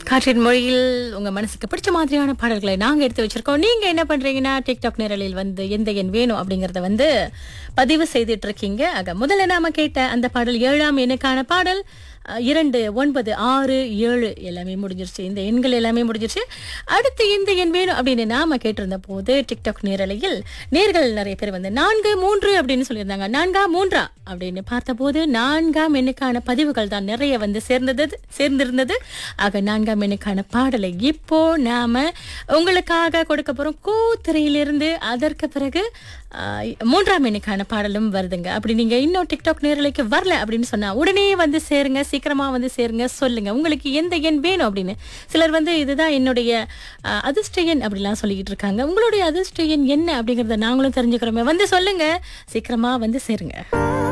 காற்றின் மொழியில் உங்க மனசுக்கு பிடிச்ச மாதிரியான பாடல்களை நாங்க எடுத்து வச்சிருக்கோம் நீங்க என்ன பண்றீங்கன்னா டிக்டாக் நிரலில் வந்து எந்த எண் வேணும் அப்படிங்கறத வந்து பதிவு செய்துட்டு இருக்கீங்க ஆக முதல்ல நாம கேட்ட அந்த பாடல் ஏழாம் எண்ணுக்கான பாடல் அஹ், இரண்டு ஒன்பது ஆறு ஏழு எல்லாமே முடிஞ்சிருச்சு இந்த எண்கள் எல்லாமே முடிஞ்சிருச்சு அடுத்து இந்த எண் வேணும் அப்படின்னு நாம கேட்டிருந்த போது டிக்டாக் நேரலையில் நேர்கள் நிறைய பேர் வந்து நான்கு மூன்று அப்படின்னு சொல்லியிருந்தாங்க நான்கா மூன்றா அப்படின்னு பார்த்தபோது நான்காம் எண்ணுக்கான பதிவுகள் தான் நிறைய வந்து சேர்ந்தது சேர்ந்திருந்தது ஆக நான்காம் எண்ணுக்கான பாடலை இப்போ நாம உங்களுக்காக கொடுக்க போறோம் கூத்திரையிலிருந்து அதற்கு பிறகு ஆஹ், மூன்றாம் எண்ணுக்கான பாடலும் வருதுங்க அப்படி நீங்க இன்னும் டிக்டாக் நேரலைக்கு வரல அப்படின்னு சொன்னா உடனே வந்து சேருங்க சீக்கிரமா வந்து சேருங்க சொல்லுங்க உங்களுக்கு எந்த எண் வேணும் அப்படின்னு சிலர் வந்து இதுதான் என்னுடைய ஆஹ், அதிர்ஷ்ட எண் அப்படிலாம் சொல்லிக்கிட்டு இருக்காங்க உங்களுடைய அதிர்ஷ்ட எண் என்ன அப்படிங்கறத நாங்களும் தெரிஞ்சுக்கிறோமே வந்து சொல்லுங்க சீக்கிரமா வந்து சேருங்க